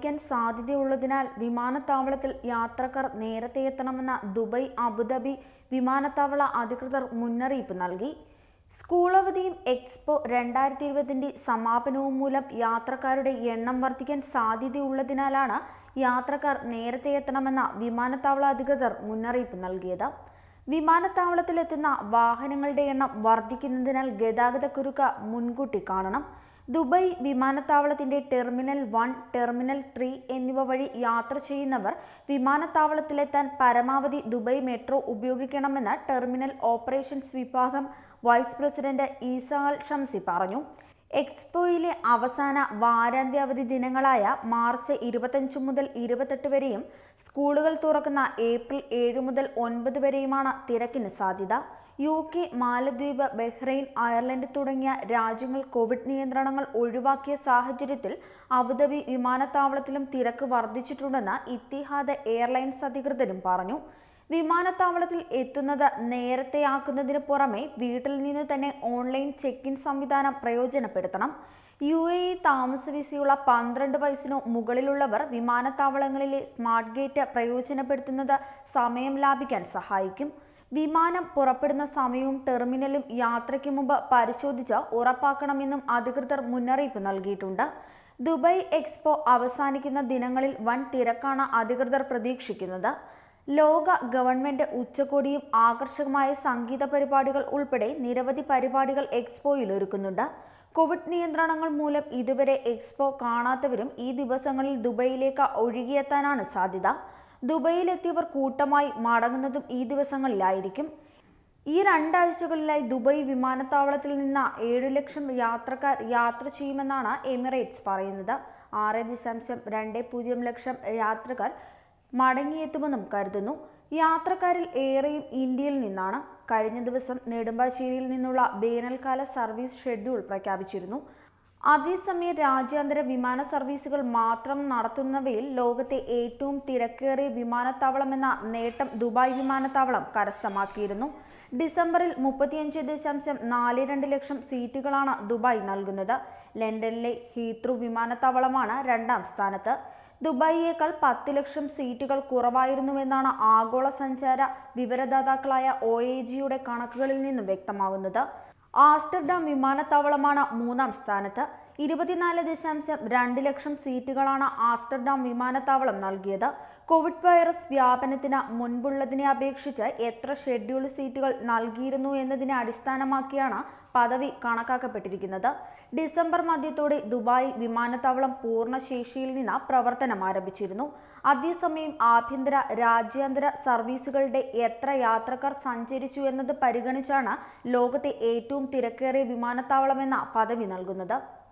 വർദ്ധിക്കാൻ സാധ്യതയുള്ളതിനാൽ വിമാനത്താവളത്തിൽ യാത്രക്കാർ നേരത്തെ എത്തണമെന്ന ദുബൈ അബുദാബി വിമാനത്താവള അധികൃതർ മുന്നറിയിപ്പ് നൽകി സ്കൂൾ അവധിയും എക്സ്പോ രണ്ടായിരത്തി ഇരുപതിൻ്റെ സമാപനവും മൂലം യാത്രക്കാരുടെ എണ്ണം വർദ്ധിക്കാൻ സാധ്യതയുള്ളതിനാലാണ് യാത്രക്കാർ നേരത്തെ എത്തണമെന്ന വിമാനത്താവള അധികൃതർ മുന്നറിയിപ്പ് നൽകിയത് വിമാനത്താവളത്തിലെത്തുന്ന വാഹനങ്ങളുടെ എണ്ണം വർദ്ധിക്കുന്നതിനാൽ ഗതാഗതക്കുരുക്ക് മുൻകൂട്ടി കാണണം ദുബായ് വിമാനത്താവളത്തിന്റെ ടെർമിനൽ വൺ ടെർമിനൽ ത്രീ എന്നിവ വഴി യാത്ര ചെയ്യുന്നവർ വിമാനത്താവളത്തിലെത്താൻ പരമാവധി ദുബായ് മെട്രോ ഉപയോഗിക്കണമെന്ന് ടെർമിനൽ ഓപ്പറേഷൻസ് വിഭാഗം vice president Eisa Al Shamsi പറഞ്ഞു എക്സ്പോയിലെ അവസാന വാരാന്ത്യ അവധി ദിനങ്ങളായ മാർച്ച് ഇരുപത്തഞ്ച് മുതൽ ഇരുപത്തെട്ട് വരെയും സ്കൂളുകൾ തുറക്കുന്ന ഏപ്രിൽ ഏഴ് മുതൽ ഒൻപത് വരെയുമാണ് തിരക്കിന് സാധ്യത യു കെ മാലദ്വീപ് ബഹ്റൈൻ അയർലൻഡ് തുടങ്ങിയ രാജ്യങ്ങൾ കോവിഡ് നിയന്ത്രണങ്ങൾ ഒഴിവാക്കിയ സാഹചര്യത്തിൽ അബുദാബി വിമാനത്താവളത്തിലും തിരക്ക് വർദ്ധിച്ചിട്ടുണ്ടെന്ന് ഇത്തിഹാദ് എയർലൈൻസ് അധികൃതരും പറഞ്ഞു വിമാനത്താവളത്തിൽ എത്തുന്നത് നേരത്തെയാക്കുന്നതിന് പുറമെ വീട്ടിൽ നിന്ന് തന്നെ ഓൺലൈൻ ചെക്ക് ഇൻ സംവിധാനം പ്രയോജനപ്പെടുത്തണം യു എ ഇ താമസ വിസയുള്ള പന്ത്രണ്ട് വയസ്സിനു മുകളിലുള്ളവർ വിമാനത്താവളങ്ങളിലെ സ്മാർട്ട് ഗേറ്റ് പ്രയോജനപ്പെടുത്തുന്നത് സമയം ലാഭിക്കാൻ സഹായിക്കും വിമാനം പുറപ്പെടുന്ന സമയവും ടെർമിനലും യാത്രയ്ക്ക് മുമ്പ് പരിശോധിച്ച് ഉറപ്പാക്കണമെന്നും അധികൃതർ മുന്നറിയിപ്പ് നൽകിയിട്ടുണ്ട് ദുബായ് എക്സ്പോ അവസാനിക്കുന്ന ദിനങ്ങളിൽ വൻ തിരക്കാണ് അധികൃതർ പ്രതീക്ഷിക്കുന്നത് ലോക ഗവൺമെന്റ് ഉച്ചകോടിയും ആകർഷകമായ സംഗീത പരിപാടികൾ ഉൾപ്പെടെ നിരവധി പരിപാടികൾ എക്സ്പോയിൽ ഒരുക്കുന്നുണ്ട് കോവിഡ് നിയന്ത്രണങ്ങൾ മൂലം ഇതുവരെ എക്സ്പോ കാണാത്തവരും ഈ ദിവസങ്ങളിൽ ദുബൈയിലേക്ക് ഒഴുകിയെത്താനാണ് സാധ്യത ദുബൈയിലെത്തിയവർ കൂട്ടമായി മടങ്ങുന്നതും ഈ ദിവസങ്ങളിലായിരിക്കും ഈ രണ്ടാഴ്ചകളിലായി ദുബായ് വിമാനത്താവളത്തിൽ നിന്ന് ഏഴു ലക്ഷം യാത്രക്കാർ യാത്ര ചെയ്യുമെന്നാണ് എമിറേറ്റ്സ് പറയുന്നത് ആറ് ദശാംശം രണ്ട് പൂജ്യം ലക്ഷം യാത്രക്കാർ മടങ്ങിയെത്തുമെന്നും കരുതുന്നു യാത്രക്കാരിൽ ഏറെയും ഇന്ത്യയിൽ നിന്നാണ് കഴിഞ്ഞ ദിവസം നെടുമ്പാശ്ശേരിയിൽ നിന്നുള്ള വേനൽക്കാല സർവീസ് ഷെഡ്യൂൾ പ്രഖ്യാപിച്ചിരുന്നു അതേസമയം രാജ്യാന്തര വിമാന സർവീസുകൾ മാത്രം നടത്തുന്നവയിൽ ലോകത്തെ ഏറ്റവും തിരക്കേറിയ വിമാനത്താവളമെന്ന നേട്ടം ദുബായ് വിമാനത്താവളം കരസ്ഥമാക്കിയിരുന്നു ഡിസംബറിൽ മുപ്പത്തിയഞ്ച് ദശാംശം നാല് രണ്ട് ലക്ഷം സീറ്റുകളാണ് ദുബായ് നൽകുന്നത് ലണ്ടനിലെ ഹീത്രൂ വിമാനത്താവളമാണ് രണ്ടാം സ്ഥാനത്ത് ദുബായിയേക്കാൾ പത്ത് ലക്ഷം സീറ്റുകൾ കുറവായിരുന്നുവെന്നാണ് ആഗോള സഞ്ചാര വിവരദാതാക്കളായ ഒ എ ജിയുടെ കണക്കുകളിൽ നിന്നും വ്യക്തമാകുന്നത് ആസ്റ്റർഡാം വിമാനത്താവളമാണ് മൂന്നാം സ്ഥാനത്ത് ഇരുപത്തിനാല് ദശാംശം രണ്ട് ലക്ഷം സീറ്റുകളാണ് ആസ്റ്റർഡാം വിമാനത്താവളം നൽകിയത് കോവിഡ് വൈറസ് വ്യാപനത്തിന് മുൻപുള്ളതിനെ അപേക്ഷിച്ച് എത്ര ഷെഡ്യൂൾ സീറ്റുകൾ നൽകിയിരുന്നു എന്നതിനെ അടിസ്ഥാനമാക്കിയാണ് പദവി കണക്കാക്കപ്പെട്ടിരിക്കുന്നത് ഡിസംബർ മധ്യത്തോടെ ദുബായ് വിമാനത്താവളം പൂർണ്ണ ശേഷിയിൽ നിന്ന് പ്രവർത്തനം ആരംഭിച്ചിരുന്നു അതേസമയം ആഭ്യന്തര രാജ്യാന്തര സർവീസുകളുടെ എത്ര യാത്രക്കാർ സഞ്ചരിച്ചു എന്നത് പരിഗണിച്ചാണ് ലോകത്തെ ഏറ്റവും തിരക്കേറിയ വിമാനത്താവളമെന്ന പദവി നൽകുന്നത്